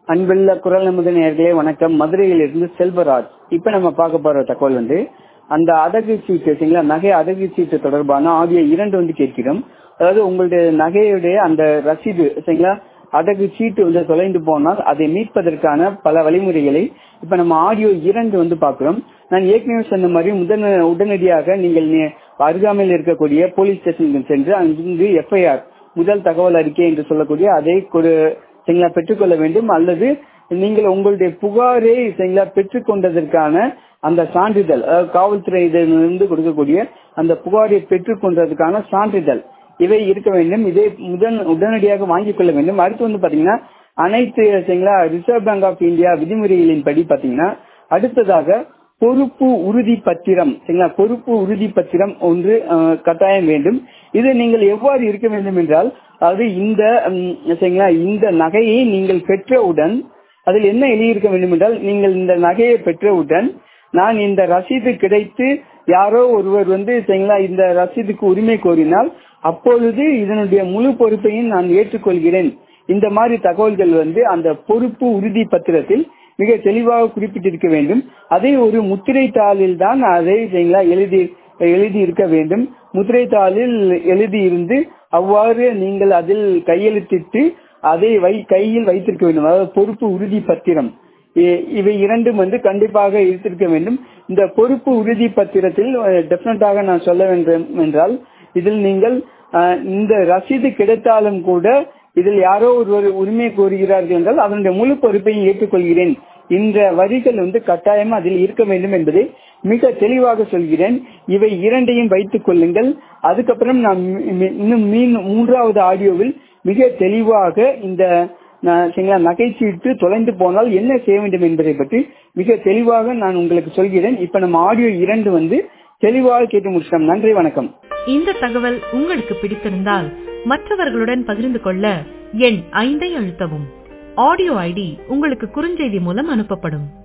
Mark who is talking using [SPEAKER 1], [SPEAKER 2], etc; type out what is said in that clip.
[SPEAKER 1] அன்புள்ள குரல் நமது நேர்களே வணக்கம் மதுரையிலிருந்து செல்வராஜ் இப்ப நம்ம பார்க்க போற தகவல் வந்து அந்த அடகு சீட்டு சரிங்களா நகை அடகு சீட்டு தொடர்பான ஆகிய இரண்டு வந்து கேட்கிறோம் அதாவது உங்களுடைய நகையுடைய அந்த ரசீது சரிங்களா அடகு சீட்டு வந்து தொலைந்து போனால் அதை மீட்பதற்கான பல வழிமுறைகளை இப்ப நம்ம ஆடியோ இரண்டு வந்து பாக்குறோம் நான் ஏற்கனவே சொன்ன மாதிரி முதன் உடனடியாக நீங்கள் நே- அருகாமையில் இருக்கக்கூடிய போலீஸ் ஸ்டேஷனுக்கு சென்று அங்கிருந்து எஃப்ஐஆர் முதல் தகவல் அறிக்கை என்று சொல்லக்கூடிய அதை கொடு சரிங்களா பெற்றுக்கொள்ள வேண்டும் அல்லது நீங்கள் உங்களுடைய புகாரை சரிங்களா பெற்றுக்கொண்டதற்கான அந்த சான்றிதழ் அதாவது காவல்துறையிடமிருந்து கொடுக்கக்கூடிய அந்த புகாரை பெற்றுக்கொண்டதற்கான சான்றிதழ் இவை இருக்க வேண்டும் இதை முதன் உடனடியாக வாங்கிக் கொள்ள வேண்டும் அடுத்து வந்து பாத்தீங்கன்னா அனைத்து சரிங்களா ரிசர்வ் பேங்க் ஆஃப் இந்தியா விதிமுறைகளின் படி பாத்தீங்கன்னா அடுத்ததாக பொறுப்பு உறுதி பத்திரம் சரிங்களா பொறுப்பு உறுதி பத்திரம் ஒன்று அஹ், கட்டாயம் வேண்டும் இது நீங்கள் எவ்வாறு இருக்க வேண்டும் என்றால் அதாவது இந்த ம், சரிங்களா இந்த நகையை நீங்கள் பெற்றவுடன் அதில் என்ன எழுதியிருக்க வேண்டும் என்றால் நீங்கள் இந்த நகையை பெற்றவுடன் நான் இந்த ரசீது கிடைத்து யாரோ ஒருவர் வந்து சரிங்களா இந்த ரசீதுக்கு உரிமை கோரினால் அப்பொழுது இதனுடைய முழு பொறுப்பையும் நான் ஏற்றுக்கொள்கிறேன் இந்த மாதிரி தகவல்கள் வந்து அந்த பொறுப்பு உறுதி பத்திரத்தில் மிக தெளிவாக குறிப்பிட்டிருக்க வேண்டும் அதை ஒரு முத்திரை தாளில் தான் அதை சரிங்களா எழுதி எழுதி இருக்க வேண்டும் முத்திரை தாளில் எழுதி இருந்து அவ்வாறு நீங்கள் அதில் கையெழுத்திட்டு அதை வை கையில் வைத்திருக்க வேண்டும் அதாவது பொறுப்பு உறுதி பத்திரம் இ- இவை இரண்டும் வந்து கண்டிப்பாக இருந்திருக்க வேண்டும் இந்த பொறுப்பு உறுதி பத்திரத்தில் டெஃபினட்டாக நான் சொல்ல வேண்டும் என்றால் இதில் நீங்கள் அஹ், இந்த ரசீது கிடைத்தாலும் கூட இதில் யாரோ ஒருவர் உரிமை கோருகிறார்கள் என்றால் அதனுடைய முழு பொறுப்பையும் ஏற்றுக்கொள்கிறேன் இந்த வரிகள் வந்து கட்டாயம் அதில் இருக்க வேண்டும் என்பதை மிக தெளிவாக சொல்கிறேன் இவை இரண்டையும் வைத்துக் கொள்ளுங்கள் அதுக்கப்புறம் நான் மி- மி- இன்னும் மீன் மூன்றாவது ஆடியோவில் மிக தெளிவாக இந்த ந- சரிங்களா நகைச்சீட்டு தொலைந்து போனால் என்ன செய்ய வேண்டும் என்பதை பற்றி மிக தெளிவாக நான் உங்களுக்கு சொல்கிறேன் இப்ப நம்ம ஆடியோ இரண்டு வந்து தெளிவாக கேட்டு முடிச்சிட்டோம் நன்றி வணக்கம்
[SPEAKER 2] இந்த தகவல் உங்களுக்கு பிடித்திருந்தால் மற்றவர்களுடன் பகிர்ந்து கொள்ள எண் ஐந்தை அழுத்தவும் ஆடியோ ஐடி உங்களுக்கு குறுஞ்செய்தி மூலம் அனுப்பப்படும்